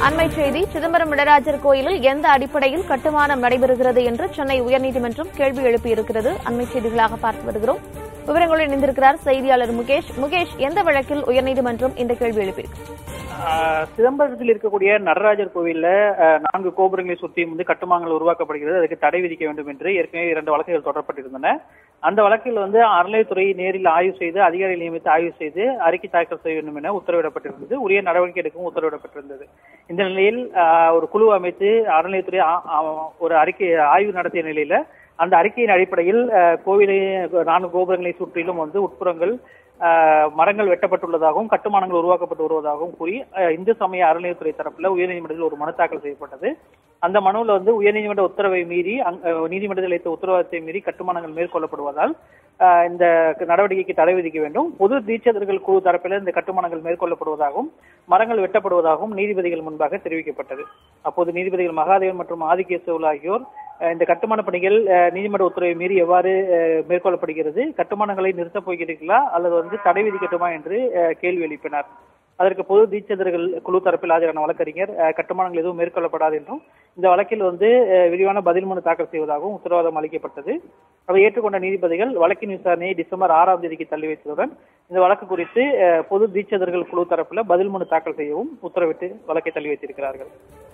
அண்மை செய்தி சிதம்பரம் நடராஜர் கோயிலில் எந்த அடிப்படையில் கட்டுமானம் நடைபெறுகிறது என்று சென்னை உயர்நீதிமன்றம் கேள்வி எழுப்பியிருக்கிறது அண்மை செய்திகளாக பார்த்து வருகிறோம் விவரங்களுடன் இணைந்திருக்கிறார் செய்தியாளர் முகேஷ் முகேஷ் எந்த வழக்கில் உயர்நீதிமன்றம் இந்த கேள்வி எழுப்பியிருக்கு ஆஹ் சிதம்பரத்தில் இருக்கக்கூடிய நடராஜர் கோவில்ல ஆஹ் நான்கு கோபுரங்களை சுற்றியும் வந்து கட்டுமானங்கள் உருவாக்கப்படுகிறது அதுக்கு தடை விதிக்க வேண்டும் என்று ஏற்கனவே இரண்டு வழக்குகள் தொடரப்பட்டிருந்தன அந்த வழக்கில் வந்து அறநிலையத்துறை நேரில் ஆய்வு செய்து அதிகாரிகள் நியமித்து ஆய்வு செய்து அறிக்கை தாக்கல் செய்ய வேண்டும் என உத்தரவிடப்பட்டிருந்தது உரிய நடவடிக்கை எடுக்கவும் உத்தரவிடப்பட்டிருந்தது இந்த நிலையில் ஆஹ் ஒரு குழு அமைத்து அறநிலையத்துறை ஆ- ஆ- ஒரு அறிக்கை ஆய்வு நடத்திய நிலையில அந்த அறிக்கையின் அடிப்படையில் ஆஹ் கோவிலை நான்கு கோபுரங்களை சுற்றிலும் வந்து உட்புறங்கள் ஆஹ் மரங்கள் வெட்டப்பட்டுள்ளதாகவும் கட்டுமானங்கள் உருவாக்கப்பட்டு வருவதாகவும் கூறி ஆஹ் இந்து சமய அறநிலையத்துறை தரப்புல உயர்நீதிமன்றத்தில் ஒரு மனு தாக்கல் செய்யப்பட்டது அந்த மனுவில் வந்து உயர்நீதிமன்ற உத்தரவை மீறி அங்க- அஹ் நீதிமன்றத்தில் அளித்த உத்தரவாதத்தை மீறி கட்டுமானங்கள் மேற்கொள்ளப்படுவதால் ஆஹ் இந்த நடவடிக்கைக்கு தடை விதிக்க வேண்டும் பொது தீட்சிதர்கள் குழு தரப்பில் இந்த கட்டுமானங்கள் மேற்கொள்ளப்படுவதாகவும் மரங்கள் வெட்டப்படுவதாகவும் நீதிபதிகள் முன்பாக தெரிவிக்கப்பட்டது அப்போது நீதிபதிகள் மகாதேவன் மற்றும் ஆதிகேசவுல் ஆகியோர் அஹ் இந்த கட்டுமான பணிகள் அஹ் நீதிமன்ற உத்தரவை மீறி எவ்வாறு அஹ் மேற்கொள்ளப்படுகிறது கட்டுமானங்களை நிறுத்தப் போகிறீர்களா அல்லது வந்து தடை விதிக்கட்டுமா என்று அஹ் கேள்வி எழுப்பினார் அதற்கு பொது தீட்சிதர்கள் குழு தரப்பில் ஆஜரான வழக்கறிஞர் அஹ் கட்டுமானங்கள் எதுவும் மேற்கொள்ளப்படாது என்றும் இந்த வழக்கில் வந்து அஹ் விரிவான பதில் மனு தாக்கல் செய்வதாகவும் உத்தரவாதம் அளிக்கப்பட்டது அதை ஏற்றுக்கொண்ட நீதிபதிகள் வழக்கின் விசாரணையை டிசம்பர் ஆறாம் தேதிக்கு தள்ளி வைத்ததுடன் இந்த வழக்கு குறித்து அஹ் பொது தீட்சிதர்கள் குழு தரப்பில் பதில் மனு தாக்கல் செய்யவும் உத்தரவிட்டு வழக்கை தள்ளி வைத்திருக்கிறார்கள்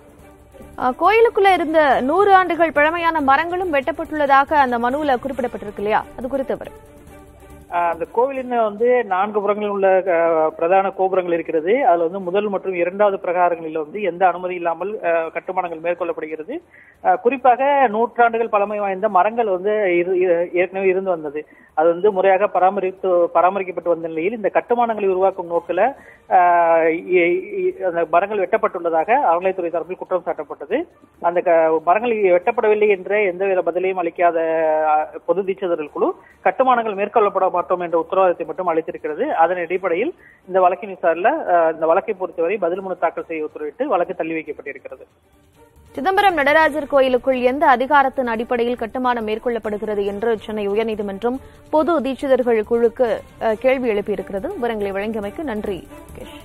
அஹ், கோயிலுக்குள்ள இருந்த நூறு ஆண்டுகள் பழமையான மரங்களும் வெட்டப்பட்டுள்ளதாக அந்த மனுவுல குறிப்பிடப்பட்டிருக்கு இல்லையா அது குறித்து விவரம் ஆஹ் அந்த கோவிலின் வந்து நான்கு புறங்களில் உள்ள ஆஹ், பிரதான கோபுரங்கள் இருக்கிறது அதுல வந்து முதல் மற்றும் இரண்டாவது பிரகாரங்களில் வந்து எந்த அனுமதி இல்லாமல் ஆஹ், கட்டுமானங்கள் மேற்கொள்ளப்படுகிறது ஆஹ், குறிப்பாக நூற்றாண்டுகள் பழமை வாய்ந்த மரங்கள் வந்து இரு- இரு- ஏற்கனவே இருந்து வந்தது அது வந்து முறையாக பராமரித்து பராமரிக்கப்பட்டு வந்த நிலையில் இந்த கட்டுமானங்களை உருவாக்கும் நோக்கில் ஆஹ், இ- இ- அந்த மரங்கள் வெட்டப்பட்டுள்ளதாக அறநிலைத்துறை தரப்பில் குற்றம் சாட்டப்பட்டது அந்த க- மரங்கள் வெட்டப்படவில்லை என்ற எந்தவித பதிலையும் அளிக்காத ஆஹ், பொது தீட்சிதர்கள் குழு கட்டுமானங்கள் மேற்கொள்ளப்பட மாட்டோம் என்ற உத்தரவாதத்தை மட்டும் அளித்திருக்கிறது அதன் அடிப்படையில் இந்த வழக்கின் விசாரில் இந்த வழக்கை பொறுத்தவரை பதில் மனு தாக்கல் செய்ய உத்தரவிட்டு வழக்கு தள்ளி வைக்கப்பட்டிருக்கிறது சிதம்பரம் நடராஜர் கோயிலுக்குள் எந்த அதிகாரத்தின் அடிப்படையில் கட்டுமானம் மேற்கொள்ளப்படுகிறது என்று சென்னை உயர்நீதிமன்றம் பொது தீட்சிதர்கள் குழுக்கு அஹ், கேள்வி எழுப்பியிருக்கிறது விவரங்களை வழங்கியமைக்கு நன்றி முகேஷ்